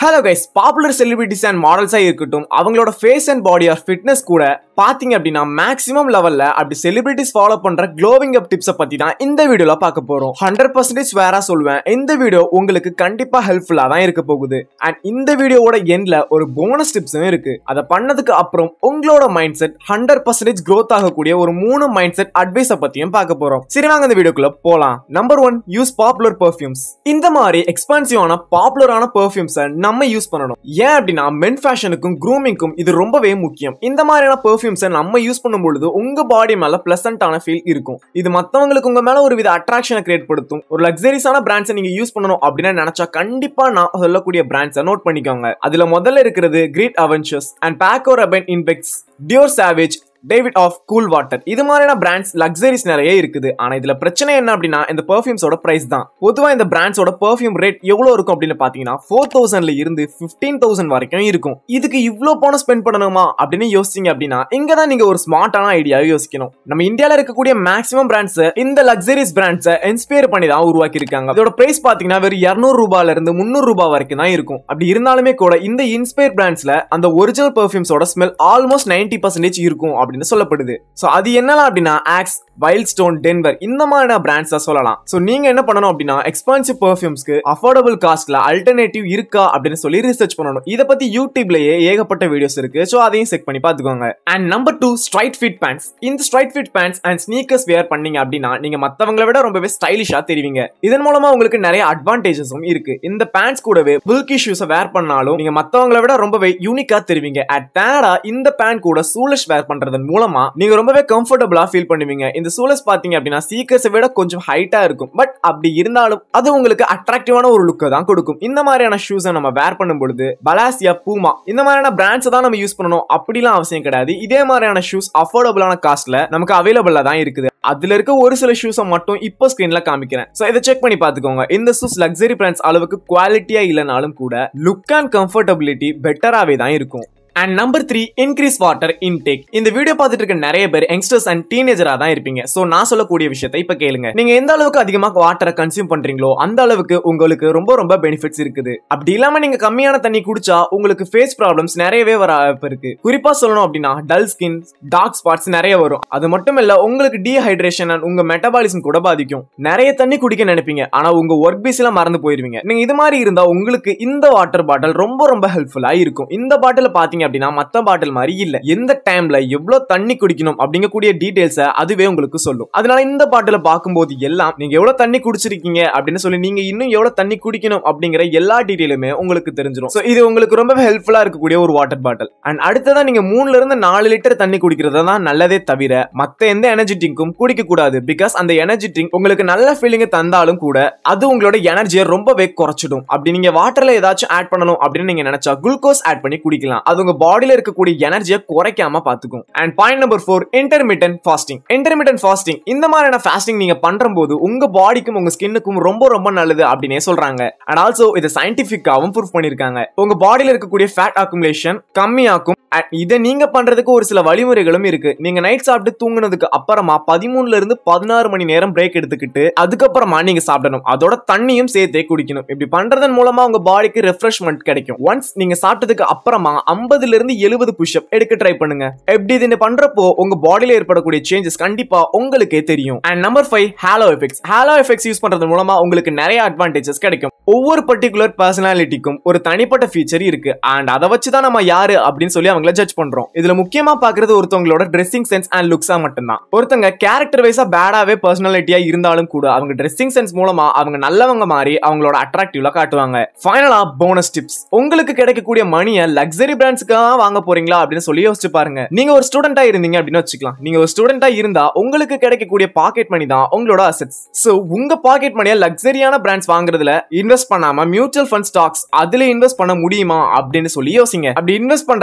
hello guys popular celebrities and மாடல்ஸா இருக்கட்டும் அவங்களோட face and body or fitness கூட பாத்தீங்க அப்படின்னா மேக்ஸிமம் லெவல்ல அப்படி செலிபிரிட்டிஸ் ஃபாலோ பண்ற க்ளோவிங் அப் டிப்ஸை பத்தி தான் இந்த வீடியோல பார்க்க போறோம் ஹண்ட்ரட் பர்சன்டேஜ் வேற சொல்லுவேன் இந்த வீடியோ உங்களுக்கு கண்டிப்பா ஹெல்ப்ஃபுல்லா தான் இருக்க போகுது அண்ட் இந்த வீடியோவோட எண்ட்ல ஒரு போனஸ் டிப்ஸும் இருக்கு அதை பண்ணதுக்கு அப்புறம் உங்களோட mind set hundred percentage growth ஆகக்கூடிய ஒரு மூணு மைண்ட் செட் அட்வைஸை பத்தியும் பார்க்க போறோம் சரி வாங்க இந்த வீடியோக்குள்ள போலாம் number one use popular perfumes இந்த மாதிரி எக்ஸ்பான்சிவான பாப்புலரான பெர்ஃபியூம்ஸை நம்ம யூஸ் பண்ணணும் ஏன் அப்படின்னா மென் ஃபேஷனுக்கும் க்ரூமிங்க்கும் இது ரொம்பவே முக்கியம் இந்த மாதிரியான பெர்ஃபியூம்ஸை நம்ம யூஸ் பண்ணும் பொழுது உங்க பாடி மேல பிளசண்டான ஃபீல் இருக்கும் இது மத்தவங்களுக்கு உங்க மேல ஒரு வித அட்ராக்ஷனை கிரியேட் படுத்தும் ஒரு லக்ஸரிஸான பிராண்ட்ஸை நீங்க யூஸ் பண்ணணும் அப்படின்னு நினைச்சா கண்டிப்பா நான் சொல்லக்கூடிய பிராண்ட்ஸை நோட் பண்ணிக்கோங்க அதுல முதல்ல இருக்கிறது Creed Aventus and Paco Rabanne Invictus Dior Sauvage Davidoff Cool Water இது மாதிரியான பிராண்ட்ஸ் லக்ஸரிஸ் நிறைய இருக்குது ஆனா இதுல பிரச்சனை என்ன அப்படின்னா இந்த பெர்ஃபியூம்ஸோட பிரைஸ் தான் பொதுவா இந்த பிராண்ட்ஸோட பெர்ஃபியூம் ரேட் எவ்வளவு இருக்கும் அப்படின்னு பாத்தீங்கன்னா ஃபோர் தௌசண்ட்ல இருந்து பிப்டீன் தௌசண்ட் வரைக்கும் இருக்கும் இதுக்கு இவ்ளோ பணம் ஸ்பெண்ட் பண்ணணுமா அப்படின்னு யோசிச்சீங்க அப்படின்னா இங்க தான் நீங்க ஒரு ஸ்மார்ட்டான ஐடியாவை யோசிக்கணும் நம்ம இந்தியால இருக்கக்கூடிய மேக்ஸிமம் பிராண்ட்ஸ் இந்த லக்ஸரிஸ் பிராண்ட்ஸை இன்ஸ்பயர் பண்ணி தான் உருவாக்கி இருக்காங்க இதோட பிரைஸ் பாத்தீங்கன்னா வெறும் இருநூறு ரூபாயில இருந்து முந்நூறு ரூபாய் வரைக்கும் தான் இருக்கும் அப்படி இருந்தாலுமே கூட இந்த இன்ஸ்பயர் பிராண்ட்ஸ்ல அந்த ஒரிஜினல் பெர்ஃபியூம்ஸோட ஸ்மெல் ஆல்மோஸ்ட் நைன்டி பர்சன்டேஜ் இருக்கும் அப்படின்னு சொல்லப்படுது ஸோ அது என்னலாம் அப்படின்னா ஆக்ஸ் வைல்ட் ஸ்டோன் டென்வர் இந்த மாதிரியான பிராண்ட்ஸ் சொல்லலாம் ஸோ நீங்க என்ன பண்ணணும் அப்படின்னா எக்ஸ்பான்சிவ் பெர்ஃபியூம்ஸ்க்கு அஃபோர்டபுள் காஸ்ட்ல அல்டர்னேட்டிவ் இருக்கா அப்படின்னு சொல்லி ரிசர்ச் பண்ணணும் இதை பத்தி யூடியூப்லயே ஏகப்பட்ட வீடியோஸ் இருக்கு ஸோ அதையும் செக் பண்ணி பார்த்துக்கோங்க and number two straight fit pants இந்த straight fit pants and sneakers wear பண்ணீங்க அப்படின்னா நீங்க மத்தவங்களை விட ரொம்பவே ஸ்டைலிஷா தெரிவிங்க இதன் மூலமா உங்களுக்கு நிறைய அட்வான்டேஜஸும் இருக்கு இந்த பேண்ட்ஸ் கூடவே புல்கி ஷூஸை வேர் பண்ணாலும் நீங்க மத்தவங்களை விட ரொம்பவே யூனிக்கா தெரிவிங்க அட் தேடா இந்த பேண்ட் கூட சூலஷ் வேர் பண்றதன் மூலமா நீங்க ரொம்பவே கம்ஃபர்டபுளா ஃபீல் பண்ணுவீங்க இந்த சூலஸ் பாத்தீங்க அப்படின்னா சீக்கர்ஸை விட கொஞ்சம் ஹைட்டா இருக்கும் பட் அப்படி இருந்தாலும் அது உங்களுக்கு அட்ராக்டிவான ஒரு லுக்கை தான் கொடுக்கும் இந்த மாதிரியான ஷூஸை நம்ம வேர் பண்ணும் பொழுது பலாசியா பூமா இந்த மாதிரியான பிராண்ட்ஸ் தான் நம்ம யூஸ் பண்ணணும் அப்படிலாம் அவசியம் கிடையாது இதே மாதிரியான ஷூஸ் அஃபோர்டபுளான காஸ்ட்ல நமக்கு அவைலபிளா தான் இருக்குது அதுல இருக்க ஒரு சில ஷூஸை மட்டும் இப்போ ஸ்கிரீன்ல காமிக்கிறேன் ஸோ இதை செக் பண்ணி பார்த்துக்கோங்க இந்த ஷூஸ் லக்ஸரி பிராண்ட்ஸ் அளவுக்கு குவாலிட்டியா இல்லைனாலும் கூட லுக் அண்ட் கம்ஃபர்டபிலிட்டி பெட்டராகவே தான் இருக்கும் and number three increase water intake இந்த வீடியோ பார்த்துட்டு இருக்க நிறைய பேர் யங்ஸ்டர்ஸ் அண்ட் டீனேஜரா தான் இருப்பீங்க சோ நான் சொல்லக்கூடிய விஷயத்தை இப்ப கேளுங்க நீங்க எந்த அளவுக்கு அதிகமாக வாட்டரை கன்சியூம் பண்றீங்களோ அந்த அளவுக்கு உங்களுக்கு ரொம்ப ரொம்ப பெனிஃபிட்ஸ் இருக்குது அப்படி இல்லாம நீங்க கம்மியான தண்ணி குடிச்சா உங்களுக்கு ஃபேஸ் ப்ராப்ளம்ஸ் நிறையவே வர வாய்ப்பு இருக்கு குறிப்பா சொல்லணும் அப்படின்னா டல் ஸ்கின் டார்க் ஸ்பாட்ஸ் நிறைய வரும் அது மட்டும் இல்ல உங்களுக்கு டீஹைட்ரேஷன் அண்ட் உங்க மெட்டபாலிசம் கூட பாதிக்கும் நிறைய தண்ணி குடிக்க நினைப்பீங்க ஆனா உங்க ஒர்க் பிஸில மறந்து போயிருவீங்க நீங்க இது மாதிரி இருந்தா உங்களுக்கு இந்த வாட்டர் பாட்டில் ரொம்ப ரொம்ப ஹெல்ப்ஃபுல்லா இருக்கும் இந்த பாட்டில் பாத்தீங்க அப்படின்னா மத்த பாட்டில் மாதிரி இல்ல எந்த டைம்ல எவ்வளவு தண்ணி குடிக்கணும் அப்படிங்கக்கூடிய டீடைல்ஸை அதுவே உங்களுக்கு சொல்லும் அதனால இந்த பாட்டில பார்க்கும்போது எல்லாம் நீங்க எவ்வளவு தண்ணி குடிச்சிருக்கீங்க அப்படின்னு சொல்லி நீங்க இன்னும் எவ்வளவு தண்ணி குடிக்கணும் அப்படிங்கிற எல்லா டீடைலுமே உங்களுக்கு தெரிஞ்சிடும் ஸோ இது உங்களுக்கு ரொம்ப ஹெல்ப்ஃபுல்லா இருக்கக்கூடிய ஒரு வாட்டர் பாட்டில் அண்ட் அடுத்ததான் நீங்க மூணுல இருந்து நாலு லிட்டர் தண்ணி குடிக்கிறது தான் நல்லதே தவிர மத்த எந்த எனர்ஜி ட்ரிங்க்கும் குடிக்க கூடாது பிகாஸ் அந்த எனர்ஜி ட்ரிங்க் உங்களுக்கு நல்ல ஃபீலிங் தந்தாலும் கூட அது உங்களோட எனர்ஜியை ரொம்பவே குறைச்சிடும் அப்படி நீங்க வாட்டர்ல ஏதாச்சும் ஆட் பண்ணணும் அப்படின்னு நீங்க நினைச்சா குளுக்கோஸ் ஆட் பண்ணி குடிக்கலாம் அது உங்க பாடியில இருக்கக்கூடிய எனர்ஜியை குறைக்காம பாத்துக்கும் and point number four intermittent fasting intermittent fasting இந்த மாதிரியான ஃபாஸ்டிங் நீங்க பண்றபோது உங்க பாடிக்கும் உங்க ஸ்கின்னுக்கும் ரொம்ப ரொம்ப நல்லது அப்படின்னே சொல்றாங்க அண்ட் ஆல்சோ இதை சயின்டிபிக்காவும் ப்ரூவ் பண்ணிருக்காங்க உங்க பாடியில இருக்கக்கூடிய ஃபேட் அக்குமுலேஷன் கம்மியாக்கும் இதை நீங்க பண்றதுக்கு ஒரு சில வழிமுறைகளும் இருக்கு நீங்க நைட் சாப்பிட்டு தூங்குனதுக்கு அப்புறமா பதிமூணுல இருந்து பதினாறு மணி நேரம் பிரேக் எடுத்துக்கிட்டு அதுக்கப்புறமா நீங்க சாப்பிடணும் அதோட தண்ணியும் சேர்த்தே குடிக்கணும் இப்படி பண்றதன் மூலமா உங்க பாடிக்கு ரெஃப்ரெஷ்மெண்ட் கிடைக்கும் ஒன்ஸ் நீங்க சாப்பிட்டதுக்கு அப்புறமா ஐம்பதுல இருந்து எழுபது புஷ்அப் எடுக்க ட்ரை பண்ணுங்க எப்படி இதுன்னு பண்றப்போ உங்க பாடியில ஏற்படக்கூடிய சேஞ்சஸ் கண்டிப்பா உங்களுக்கே தெரியும் and number five halo effects halo effects use பண்றது மூலமா உங்களுக்கு நிறைய அட்வான்டேஜஸ் கிடைக்கும் ஒவ்வொரு பர்டிகுலர் பர்சனாலிட்டிக்கும் ஒரு தனிப்பட்ட ஃபீச்சர் இருக்கு அண்ட் அதை வச்சு தான் நம்ம யாரு அப்படின்னு சொல்லி அவங்கள ஜட்ஜ் பண்றோம் இதுல முக்கியமா பாக்குறது ஒருத்தவங்களோட ட்ரெஸ்ஸிங் சென்ஸ் அண்ட் லுக்ஸா மட்டும்தான் ஒருத்தங்க கேரக்டர் வைஸா பேடாவே பர்சனாலிட்டியா இருந்தாலும் கூட அவங்க ட்ரெஸ்ஸிங் சென்ஸ் மூலமா அவங்க நல்லவங்க மாதிரி அவங்களோட அட்ராக்டிவ்ல காட்டுவாங்க ஃபைனலா போனஸ் டிப்ஸ் உங்களுக்கு கிடைக்கக்கூடிய மணியை லக்ஸரி பிராண்ட்ஸ்க்காக வாங்க போறீங்களா அப்படின்னு சொல்லி யோசிச்சு பாருங்க நீங்க ஒரு ஸ்டூடெண்டா இருந்தீங்க அப்படின்னு வச்சுக்கலாம் நீங்க ஒரு ஸ்டூடெண்டா இருந்தா உங்களுக்கு கிடைக்கக்கூடிய பாக்கெட் மணி தான் உங்களோட அசெட்ஸ் சோ உங்க பாக்கெட் மணியை லக்ஸரியான பிராண்ட்ஸ் வாங்குறதுல இன்வெஸ்ட் பண்ணாம மியூச்சுவல் ஃபண்ட் ஸ்டாக்ஸ் அதுல இன்வெஸ்ட் பண்ண முடியுமா அப்படின்னு சொல்லி யோசிங்க அப்படி இன்வெஸ்ட் பண்றத நிறுத்த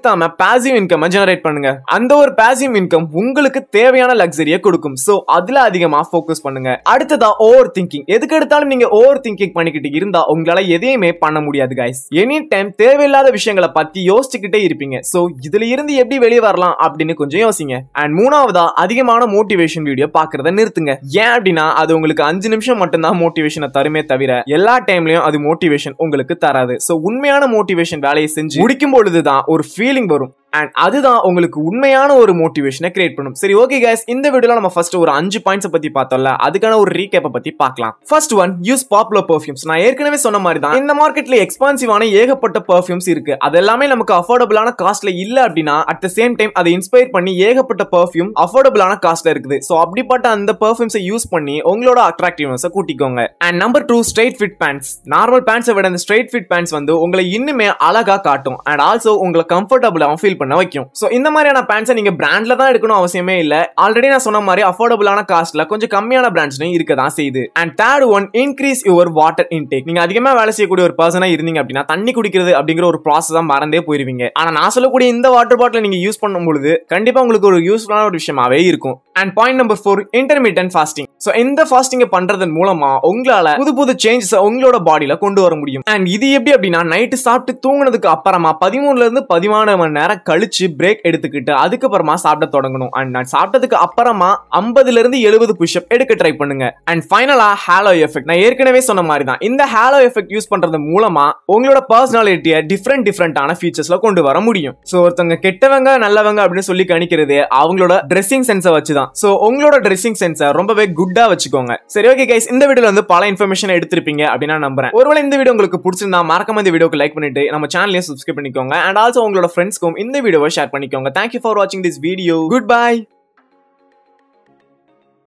உழைக்காம பாசிவ் இன்கம் ஜெனரேட் பண்ணுங்க அந்த ஒரு பாசிவ் இன்கம் உங்களுக்கு தேவையான லக்ஸரியை கொடுக்கும் சோ அதுல அதிகமா ஃபோக்கஸ் பண்ணுங்க அடுத்ததா ஓவர் திங்கிங் எதுக்கு எடுத்தாலும் நீங்க ஓவர் திங்கிங் பண்ணிக்கிட்டு இருந்தா உங்களால எதையுமே பண்ண முடியாது கைஸ் எனி டைம் தேவையில்லாத விஷயங்களை பத்தி யோசிச்சுக்கிட்டே இருப்பீங்க சோ இதுல இருந்து எப்படி வெளியே வரலாம் அப்படின்னு கொஞ்சம் யோசிங்க அண்ட் மூணாவதா அதிகமான மோட்டிவேஷன் வீடியோ பாக்குறத நிறுத்துங்க ஏன் அப்படின்னா அது உங்களுக்கு அஞ்சு நிமிஷம் மட்டும்தான் மோட்டிவேஷனை தருமே தவிர எல்லா டைம்லயும் அது மோட்டிவேஷன் உங்களுக்கு தராது சோ உண்மையான மோட்டிவேஷன் வேலையை செஞ்சு முடிக்கும் பொழுதுதான் ஒரு ஃபீலிங் வரும் அண்ட் அதுதான் உங்களுக்கு உண்மையான ஒரு மோட்டிவேஷனை கிரியேட் பண்ணும் சரி ஓகே கைஸ் இந்த வீடியோல நம்ம ஃபர்ஸ்ட் ஒரு அஞ்சு பாயிண்ட்ஸ் பத்தி பார்த்தோம்ல அதுக்கான ஒரு ரீகேப்பை பத்தி பார்க்கலாம் first one use popular perfumes நான் ஏற்கனவே சொன்ன மாதிரி தான் இந்த மார்க்கெட்ல எக்ஸ்பான்சிவான ஏகப்பட்ட பர்ஃபியூம்ஸ் இருக்கு அது எல்லாமே நமக்கு அஃபோர்டபுளான காஸ்ட்ல இல்ல அப்படின்னா அட் த சேம் டைம் அதை இன்ஸ்பயர் பண்ணி ஏகப்பட்ட பர்ஃபியூம் அஃபோர்டபுளான காஸ்ட்ல இருக்குது ஸோ அப்படிப்பட்ட அந்த பர்ஃபியூம்ஸை யூஸ் பண்ணி உங்களோட அட்ராக்டிவ்னஸ் கூட்டிக்கோங்க and number two straight fit pants normal பேண்ட்ஸை விட இந்த ஸ்ட்ரைட் ஃபிட் பேண்ட்ஸ் வந்து உங்களை இன்னுமே அழகா காட்டும் அண்ட் ஆல்சோ உங்களை கம்ஃபர்டபுளாகவும் ஃபீல் பண்ண வைக்கும் ஸோ இந்த மாதிரியான பேண்ட்ஸை நீங்க பிராண்ட்ல தான் எடுக்கணும் அவசியமே இல்ல ஆல்ரெடி நான் சொன்ன மாதிரி அஃபோர்டபுளான காஸ்ட்ல கொஞ்சம் கம்மியான பிராண்ட்ஸ்லையும் இருக்க தான் செய்யுது and third one increase your water intake நீங்க அதிகமா வேலை செய்யக்கூடிய ஒரு பர்சனா இருந்தீங்க அப்படின்னா தண்ணி குடிக்கிறது அப்படிங்கிற ஒரு ப்ராசஸ் தான் மறந்தே போயிருவீங்க ஆனா நான் சொல்லக்கூடிய இந்த வாட்டர் பாட்டில் நீங்க யூஸ் பண்ணும் பொழுது கண்டிப்பா உங்களுக்கு ஒரு யூஸ்ஃபுல்லான ஒரு விஷயமாவே இருக்கும் and point number four intermittent fasting so இந்த ஃபாஸ்டிங் பண்றதன் மூலமா உங்களால புது புது சேஞ்சஸ் உங்களோட பாடியில கொண்டு வர முடியும் அண்ட் இது எப்படி அப்படின்னா நைட்டு சாப்பிட்டு தூங்குனதுக்கு அப்புறமா பதிமூணுல இருந்து பதினாலு மணி நேரம் கழிச்சு பிரேக் எடுத்துக்கிட்டு அதுக்கப்புறமா சாப்பிட தொடங்கணும் அண்ட் நான் சாப்பிட்டதுக்கு அப்புறமா ஐம்பதுல இருந்து எழுபது புஷ்அப் எடுக்க ட்ரை பண்ணுங்க அண்ட் ஃபைனலா ஹேலோ எஃபெக்ட் நான் ஏற்கனவே சொன்ன மாதிரி தான் இந்த ஹேலோ எஃபெக்ட் யூஸ் பண்றது மூலமா உங்களோட பர்சனாலிட்டியை டிஃப்ரெண்ட் டிஃப்ரெண்டான ஃபீச்சர்ஸ்ல கொண்டு வர முடியும் ஸோ ஒருத்தவங்க கெட்டவங்க நல்லவங்க அப்படின்னு சொல்லி கணிக்கிறது அவங்களோட ட்ரெஸ்ஸிங் சென்ஸை வச்சு தான் ஸோ உங்களோட ட்ரெஸ்ஸிங் சென்ஸை ரொம்பவே குட்டா வச்சுக்கோங்க சரி ஓகே கைஸ் இந்த வீடியோல வந்து பல இன்ஃபர்மேஷன் எடுத்திருப்பீங்க அப்படின்னு நான் நம்புறேன் ஒருவேளை இந்த வீடியோ உங்களுக்கு பிடிச்சிருந்தா மறக்காம இந்த வீடியோக்கு லைக் பண்ணிட்டு நம்ம சேனலையும் சப்ஸ்கிரைப் பண்ணிக்கோங்க அண்ட் ஆல்சோ உங்களோட ஃப்ரெண்ட்ஸ்க்கும் இந்த வீடியோவை ஷேர் பண்ணிக்கோங்க தேங்க்யூ ஃபார் வாட்சிங் திஸ் வீடியோ குட் பை